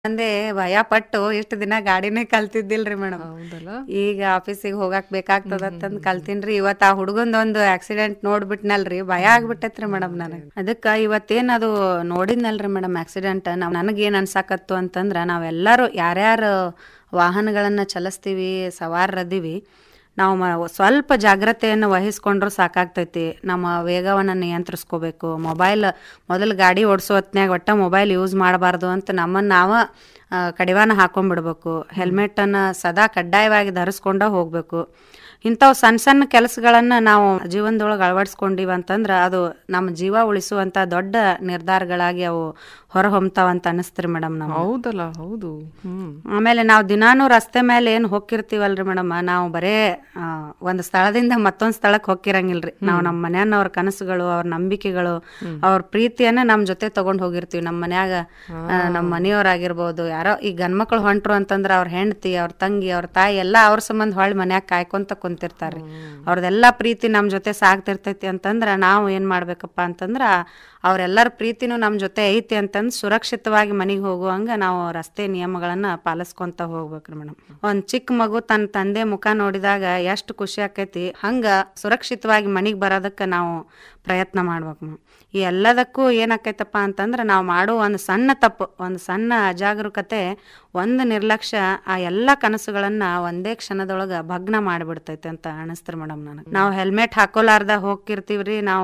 ಅಂದೆ ಭಯ ಪಟ್ಟು ಇಷ್ಟು ದಿನ ಗಾಡಿನೇ ಕಲ್ತಿದ್ದಿಲ್ರಿ ಮೇಡಮ್ ಹೌದಲ್ಲ ಈಗ ಆಫೀಸಿಗೆ ಹೋಗಾಕ್ ಬೇಕಾಗ್ತದತ್ತಂದ್ ಕಲ್ತೀನ್ರಿ ಇವತ್ ಆ ಹುಡುಗಂದ್ ಒಂದು ಆಕ್ಸಿಡೆಂಟ್ ನೋಡ್ಬಿಟ್ನಲ್ರಿ ಭಯ ಆಗ್ಬಿಟ್ಟೈತ್ರಿ ಮೇಡಮ್ ನನಗ್ ಅದಕ್ಕ ಇವತ್ತೇನ್ ಅದು ನೋಡಿದ್ನಲ್ರಿ ಮೇಡಮ್ ಆಕ್ಸಿಡೆಂಟ್ ನಾವ್ ನನಗೇನ್ ಅನ್ಸಾಕತ್ತು ಅಂತಂದ್ರ ನಾವೆಲ್ಲರೂ ಯಾರ್ಯಾರು ವಾಹನಗಳನ್ನ ಚಲಿಸ್ತೀವಿ ಸವಾರರದೀವಿ ನಾವು ಮ- ಸ್ವಲ್ಪ ಜಾಗ್ರತೆಯನ್ನು ವಹಿಸ್ಕೊಂಡ್ರು ಸಾಕಾಗ್ತೈತಿ ನಮ್ಮ ವೇಗವನ್ನು ನಿಯಂತ್ರಿಸ್ಕೋಬೇಕು ಮೊಬೈಲ್ ಮೊದಲು ಗಾಡಿ ಓಡಿಸೋ ಹೊತ್ನ್ಯಾಗ ಒಟ್ಟ ಮೊಬೈಲ್ ಯೂಸ್ ಮಾಡಬಾರ್ದು ಅಂತ ನಮ್ಮನ್ನು ನಾವು ಆ, ಕಡಿವಾಣ ಹಾಕೊಂಡ್ಬಿಡ್ಬೇಕು ಹೆಲ್ಮೆಟನ್ನು ಸದಾ ಕಡ್ಡಾಯವಾಗಿ ಧರಿಸ್ಕೊಂಡ ಹೋಗಬೇಕು ಇಂಥವು ಸಣ್ಣ ಸಣ್ಣ ಕೆಲಸಗಳನ್ನು ನಾವು ಜೀವನದೊಳಗೆ ಅಳವಡಿಸ್ಕೊಂಡಿವಿ ಅಂತಂದ್ರೆ ಅದು ನಮ್ಮ ಜೀವ ಉಳಿಸುವಂಥ ದೊಡ್ಡ ನಿರ್ಧಾರಗಳಾಗಿ ಅವು ಹೊರಹೊಮ್ತಾವಂತ ಅನಿಸ್ತ್ರಿ ಮೇಡಮ್ ನಾವು ಹೌದಲ್ಲ ಹೌದು ಹ್ಮ್ ಆಮೇಲೆ ನಾವು ದಿನಾನು ರಸ್ತೆ ಮೇಲೆ ಏನು ಹೋಗಿರ್ತೀವಲ್ರಿ ಮೇಡಮ್ ನಾವು ಬರೇ ಆ, ಒಂದ್ ಸ್ಥಳದಿಂದ ಮತ್ತೊಂದ್ ಸ್ಥಳಕ್ಕೆ ಹೋಗಿರಂಗಿಲ್ರಿ ನಾವು ನಮ್ಮ ಮನ್ಯಾನವ್ರ ಕನಸುಗಳು ಅವ್ರ ನಂಬಿಕೆಗಳು ಅವ್ರ ಪ್ರೀತಿಯನ್ನ ನಮ್ ಜೊತೆ ತಗೊಂಡ್ ಹೋಗಿರ್ತೀವಿ ನಮ್ಮ ಮನ್ಯಾಗ ಆ, ನಮ್ಮ ಮನೆಯವ್ರಾಗಿರ್ಬೋದು ಯಾರೋ ಈ ಗಂಡ್ಮಕ್ಳು ಹೊಂಟ್ರು ಅಂತಂದ್ರ ಅವ್ರ ಹೆಂಡತಿ ಅವ್ರ ತಂಗಿ ಅವ್ರ ತಾಯಿ ಎಲ್ಲ ಅವ್ರ ಸಂಬಂಧ ಹೊಳ್ಳಿ ಮನ್ಯಾಗ ಕಾಯ್ಕೊಂತ ಕುಂತಿರ್ತಾರ್ರಿ ಅವ್ರದೆಲ್ಲ ಪ್ರೀತಿ ನಮ್ ಜೊತೆ ಸಾಗ್ತಿರ್ತೈತಿ ಅಂತಂದ್ರ ನಾವು ಏನ್ ಮಾಡ್ಬೇಕಪ್ಪ ಅಂತಂದ್ರ ಅವ್ರೆಲ್ಲರ ಪ್ರೀತಿನೂ ನಮ್ ಜೊತೆ ಐತಿ ಅಂತಂದ್ ಸುರಕ್ಷಿತವಾಗಿ ಮನೆಗೆ ಹೋಗುವಂಗ ನಾವು ರಸ್ತೆ ನಿಯಮಗಳನ್ನ ಪಾಲಿಸ್ಕೊಂತ ಹೋಗ್ಬೇಕ್ರಿ ಮೇಡಮ್ ಒಂದ್ ಚಿಕ್ಕ ಮಗು ತನ್ನ ತಂದೆ ಮುಖ ನೋಡಿದಾಗ ಎಷ್ಟು ಖುಷಿ ಆಕೈತಿ ಹಂಗ ಸುರಕ್ಷಿತವಾಗಿ ಮನೆಗೆ ಬರೋದಕ್ಕೆ ನಾವು ಪ್ರಯತ್ನ ಮಾಡ್ಬೇಕು ಮೇಡಮ್ ಈ ಎಲ್ಲದಕ್ಕೂ ಏನಾಕೈತಪ್ಪ ಅಂತಂದ್ರೆ ನಾವು ಮಾಡೋ ಒಂದು ಸಣ್ಣ ತಪ್ಪು ಒಂದು ಸಣ್ಣ ಅಜಾಗರೂಕತೆ ಒಂದು ನಿರ್ಲಕ್ಷ್ಯ ಆ ಎಲ್ಲ ಕನಸುಗಳನ್ನ ಒಂದೇ ಕ್ಷಣದೊಳಗ ಭಗ್ನ ಮಾಡಿಬಿಡ್ತೈತೆ ಅಂತ ಅನಿಸ್ತ್ರಿ ಮೇಡಮ್ ನನಗೆ ನಾವು ಹೆಲ್ಮೆಟ್ ಹಾಕೋಲಾರ್ದ ಹೋಗಿರ್ತೀವ್ರಿ ನಾವು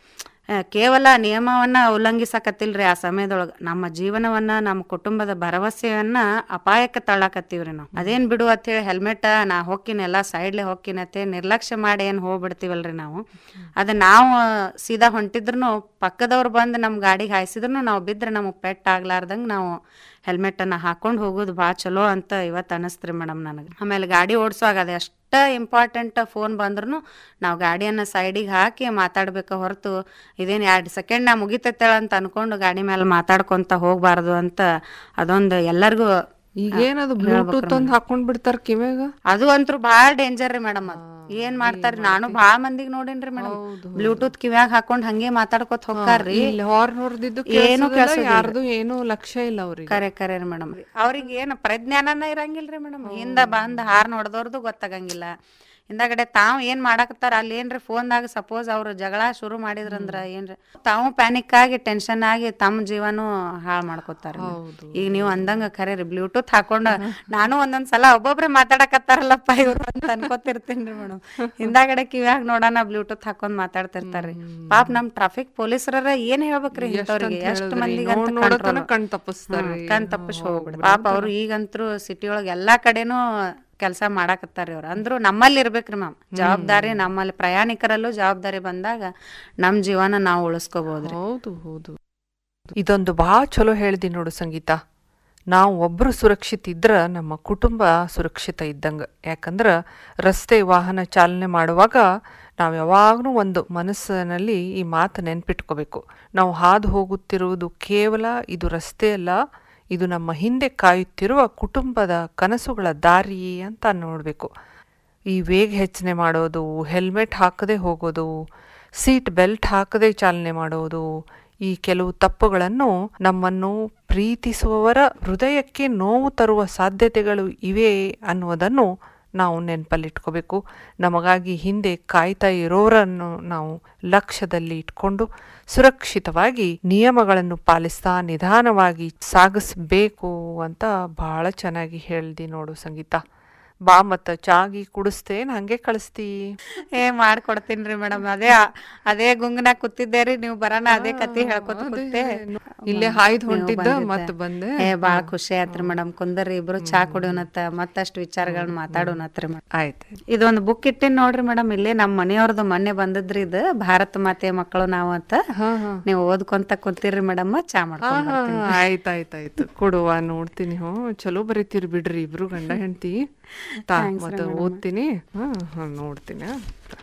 ಆ, ಕೇವಲ ನಿಯಮವನ್ನ ಉಲ್ಲಂಘಿಸಕತ್ತಿಲ್ರಿ ಆ ಸಮಯದೊಳಗ ನಮ್ಮ ಜೀವನವನ್ನ ನಮ್ಮ ಕುಟುಂಬದ ಭರವಸೆಯನ್ನ ಅಪಾಯಕ್ಕೆ ತಳ್ಳಾಕತ್ತೀವ್ರಿ ನಾವು ಅದೇನ್ ಬಿಡು ಅಂತ ಹೇಳಿ ಹೆಲ್ಮೆಟ್ ನಾ ಹೋಗ್ಕಿನ ಎಲ್ಲ ಸೈಡ್ಲೆ ಹೋಗ್ಕಿನತ್ತೆ ನಿರ್ಲಕ್ಷ್ಯ ಮಾಡಿ ಏನ್ ಹೋಗ್ಬಿಡ್ತೀವಲ್ರಿ ನಾವು ಅದ ನಾವು ಸೀದಾ ಹೊಂಟಿದ್ರು ಪಕ್ಕದವ್ರು ಬಂದು ನಮ್ಮ ಗಾಡಿಗೆ ಹಾಯಿಸಿದ್ರು ನಾವು ಬಿದ್ರೆ ನಮಗೆ ಪೆಟ್ ಆಗ್ಲಾರ್ದಂಗ ನಾವು ಹೆಲ್ಮೆಟ್ ಅನ್ನ ಹಾಕೊಂಡು ಹೋಗೋದು ಭಾಳ ಚಲೋ ಅಂತ ಇವತ್ತು ಅನಿಸ್ತ್ರಿ ಮೇಡಮ್ ನನಗೆ ಆಮೇಲೆ ಗಾಡಿ ಓಡಿಸುವಾಗ ಅದು ಅಷ್ಟ ಇಂಪಾರ್ಟೆಂಟ್ ಫೋನ್ ಬಂದ್ರು ನಾವು ಗಾಡಿಯನ್ನ ಸೈಡಿಗೆ ಹಾಕಿ ಮಾತಾಡ್ಬೇಕು ಹೊರತು ಇದೇನು ಎರಡು ಸೆಕೆಂಡ್ ನಾ ಮುಗಿತೈತೇಳ ಅಂತ ಅನ್ಕೊಂಡು ಗಾಡಿ ಮೇಲೆ ಮಾತಾಡ್ಕೊಂತ ಹೋಗ್ಬಾರ್ದು ಅಂತ ಅದೊಂದು ಎಲ್ಲರಿಗೂ ಈಗೇನದು ಬ್ಲೂಟೂತ್ ಒಂದ್ ಹಾಕೊಂಡ್ ಬಿಡ್ತಾರ ಕಿವ್ಯಾಗ ಅದು ಅಂತೂ ಭಾಳ ಡೇಂಜರ್ ರೀ ಮೇಡಮ್ ಅದು ಏನ್ ಮಾಡ್ತಾರ್ರಿ ನಾನು ಭಾಳ ಮಂದಿಗೆ ನೋಡೇನ್ರಿ ಮೇಡಮ್ ಬ್ಲೂಟೂತ್ ಕಿವ್ಯಾಗ ಹಾಕೊಂಡ್ ಹಂಗೆ ಮಾತಾಡ್ಕೊತ ಹೋಗ್ತಾರ್ರಿ ಇಲ್ಲಿ ಹಾರ್ನ್ ಹೊಡೆದಿದ್ದು ಏನು ಏನು ಯಾರ್ದು ಏನು ಲಕ್ಷ್ಯ ಇಲ್ಲ ಅವ್ರಿಗೆ ಕರೆ ಕರೆ ಮೇಡಮ್ ಅವ್ರಿಗೆ ಏನು ಪ್ರಜ್ಞಾನನ ಇರಂಗಿಲ್ರಿ ಮೇಡಮ್ ಹಿಂದ ಬಂದ್ ಹಾರ್ ನೋಡ್ದವ್ರದ್ದು ಗೊತ್ತಾಗಂಗಿಲ್ಲ ಹಿಂದಗಡೆ ತಾವ್ ಏನ್ ಮಾಡಾಕತ್ತಾರ ಅಲ್ಲಿ ಏನ್ರಿ ಫೋನ್ದಾಗ ಸಪೋಸ್ ಅವ್ರು ಜಗಳ ಶುರು ಮಾಡಿದ್ರಂದ್ರ ಏನ್ರಿ ತಾವು ಪ್ಯಾನಿಕ್ ಆಗಿ ಟೆನ್ಷನ್ ಆಗಿ ತಮ್ಮ ಜೀವನು ಹಾಳ್ ಮಾಡ್ಕೊತಾರ ಹೌದು. ಈಗ ನೀವು ಅಂದಂಗ ಖರೆ ರೀ ಬ್ಲೂಟೂತ್ ಹಾಕೊಂಡ ನಾನು ಒಂದೊಂದ್ ಸಲ ಒಬ್ಬೊಬ್ರೆ ಮಾತಾಡಕತ್ತಾರಲ್ಲಪ್ಪ ಇವ್ರು ಅಂತ ಅನ್ಕೋತಿರ್ತೀನಿ ಮೇಡಮ್ ಹಿಂದಾಗಡೆ ಕಿವ್ಯಾಗ ನೋಡೋಣ ಬ್ಲೂಟೂತ್ ಹಾಕೊಂಡ್ ಮಾತಾಡ್ತಿರ್ತಾರ್ರಿ ಪಾಪ ನಮ್ ಟ್ರಾಫಿಕ್ ಪೊಲೀಸರ ಏನ್ ಹೇಳ್ಬೇಕ್ರಿ ಇಂಥವ್ರಿಗೆ ಎಷ್ಟ್ ಮಂದಿಗೆ ಅಂತ ನೋಡತನ control. ಕಣ್ ತಪ್ಪಿಸ್ತಾರ್ರಿ ಕಣ್ ತಪ್ಪಿಸ್ ಹೋಗ್ಬಿಡ ಪಾಪ ಅವ್ರು ಈಗಂತೂ ಸಿಟಿ ಒಳಗೆ ಎಲ್ಲಾ ಕಡೆನೂ ಕೆಲಸ ಮಾಡಾಕತ್ತಾರ ಅವ್ರು ಅಂದ್ರು ನಮ್ಮಲ್ಲಿ ಇರ್ಬೇಕ್ರಿ ಮ್ಯಾಮ್ ಜವಾಬ್ದಾರಿ ನಮ್ಮಲ್ಲಿ ಪ್ರಯಾಣಿಕರಲ್ಲೂ ಜವಾಬ್ದಾರಿ ಬಂದಾಗ ನಮ್ ಜೀವನ ನಾವು ಉಳಿಸ್ಕೋಬಹುದ್ರಿ ಹೌದು ಹೌದು ಇದೊಂದು ಭಾಳ ಚಲೋ ಹೇಳ್ದಿ ನೋಡು ಸಂಗೀತ ನಾವು ಒಬ್ಬರು ಸುರಕ್ಷಿತ ಇದ್ರ ನಮ್ಮ ಕುಟುಂಬ ಸುರಕ್ಷಿತ ಇದ್ದಂಗೆ ಯಾಕಂದ್ರೆ ರಸ್ತೆ ವಾಹನ ಚಾಲನೆ ಮಾಡುವಾಗ ನಾವು ಯಾವಾಗಲೂ ಒಂದು ಮನಸ್ಸಿನಲ್ಲಿ ಈ ಮಾತು ನೆನ್ಪಿಟ್ಕೋಬೇಕು ನಾವು ಹಾದು ಹೋಗುತ್ತಿರುವುದು ಕೇವಲ ಇದು ರಸ್ತೆ ಅಲ್ಲ ಇದು ನಮ್ಮ ಹಿಂದೆ ಕಾಯುತ್ತಿರುವ ಕುಟುಂಬದ ಕನಸುಗಳ ದಾರಿ ಅಂತ ನೋಡಬೇಕು ಈ ವೇಗ ಹೆಚ್ಚನೆ ಮಾಡೋದು ಹೆಲ್ಮೆಟ್ ಹಾಕದೆ ಹೋಗೋದು ಸೀಟ್ ಬೆಲ್ಟ್ ಹಾಕದೆ ಚಾಲನೆ ಮಾಡೋದು ಈ ಕೆಲವು ತಪ್ಪುಗಳನ್ನು ನಮ್ಮನ್ನು ಪ್ರೀತಿಸುವವರ ಹೃದಯಕ್ಕೆ ನೋವು ತರುವ ಸಾಧ್ಯತೆಗಳು ಇವೆ ಅನ್ನುವುದನ್ನು ನಾವು ನೆನಪಲ್ಲಿಟ್ಕೋಬೇಕು ನಮಗಾಗಿ ಹಿಂದೆ ಕಾಯ್ತಾ ಇರೋರನ್ನು ನಾವು ಲಕ್ಷ್ಯದಲ್ಲಿ ಇಟ್ಕೊಂಡು ಸುರಕ್ಷಿತವಾಗಿ ನಿಯಮಗಳನ್ನು ಪಾಲಿಸ್ತಾ ನಿಧಾನವಾಗಿ ಸಾಗಿಸ್ಬೇಕು ಅಂತ ಬಹಳ ಚೆನ್ನಾಗಿ ಹೇಳ್ದಿ ನೋಡು ಸಂಗೀತ ಬಾ ಮತ್ತ ಚಾಗಿ ಕುಡಿಸ್ತೇನ್ ಹಂಗೆ ಕಳಿಸ್ತಿ ಏ ಮಾಡ್ಕೊಡ್ತೀನ್ರಿ ಮೇಡಮ್ ಅದೇ ಅದೇ ಗುಂಗ್ನಾಗ ಕೂತಿದ್ದೆ ರೀ ನೀವು ಬರೋಣ ಅದೇ ಕತಿ ಹೇಳ್ಕೊತ ಕೂತೆ ಇಲ್ಲೇ ಹಾಯ್ದು ನೀವು ಹೊಂಟಿದ್ದ ಬಂದಿದ್ದ. ಮತ್ತ ಬಂದೆ ಏ ಬಾಳ ಖುಷಿ ಆಯ್ತ್ರಿ ಮೇಡಮ್ ಕುಂದರ್ರಿ ಇಬ್ರು ಚಾ ಕುಡಿಯೋನತ್ತ ಮತ್ತಷ್ಟು ವಿಚಾರಗಳನ್ನ ಮಾತಾಡೋನತ್ರಿ ಮೇಡಮ್ ಆಯ್ತು ಇದೊಂದು ಬುಕ್ ಇಟ್ಟಿನ್ ನೋಡ್ರಿ ಮೇಡಮ್ ಇಲ್ಲೇ ನಮ್ಮ ಮನೆಯವ್ರದ್ದು ಮೊನ್ನೆ ಬಂದದ್ರಿ ಇದು ಭಾರತ ಮಾತೆ ಮಕ್ಕಳು ನಾವು ಅಂತ ಹಾ ಹಾ ನೀವು ಓದ್ಕೊಂತ ಕುಂತೀರಿ ಮೇಡಮ್ ಚಾ ಹಾ ಮಾಡ್ಕೊಂಡ್ ಹಾ ಆಯ್ತಾಯ್ತಾಯ್ತು ಕೊಡುವ ನೋಡ್ತೀನಿ ಹ್ಞೂ ಚಲೋ ಬರೀತೀರಿ ಬಿಡ್ರಿ ಇಬ್ರು ಗಂಡ ಹೆಂಡತಿ ತಾ ಮತ್ತೆ ಓದ್ತೀನಿ ಹಾ ಹಾ ನೋಡ್ತೀನಿ ಆ.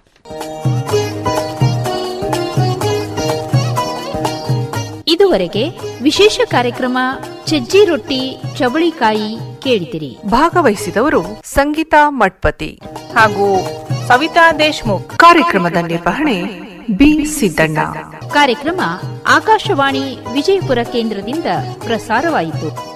ಇದುವರೆಗೆ ವಿಶೇಷ ಕಾರ್ಯಕ್ರಮ ಸಜ್ಜಿ ರೊಟ್ಟಿ ಚವಳಿಕಾಯಿ ಕೇಳಿದಿರಿ ಭಾಗವಹಿಸಿದವರು ಸಂಗೀತಾ ಮಠ್ಪತಿ ಹಾಗೂ ಸವಿತಾ ದೇಶ್ಮುಖ್ ಕಾರ್ಯಕ್ರಮದ ನಿರ್ವಹಣೆ ಬಿ ಸಿದ್ದಣ್ಣ ಕಾರ್ಯಕ್ರಮ ಆಕಾಶವಾಣಿ ವಿಜಯಪುರ ಕೇಂದ್ರದಿಂದ ಪ್ರಸಾರವಾಯಿತು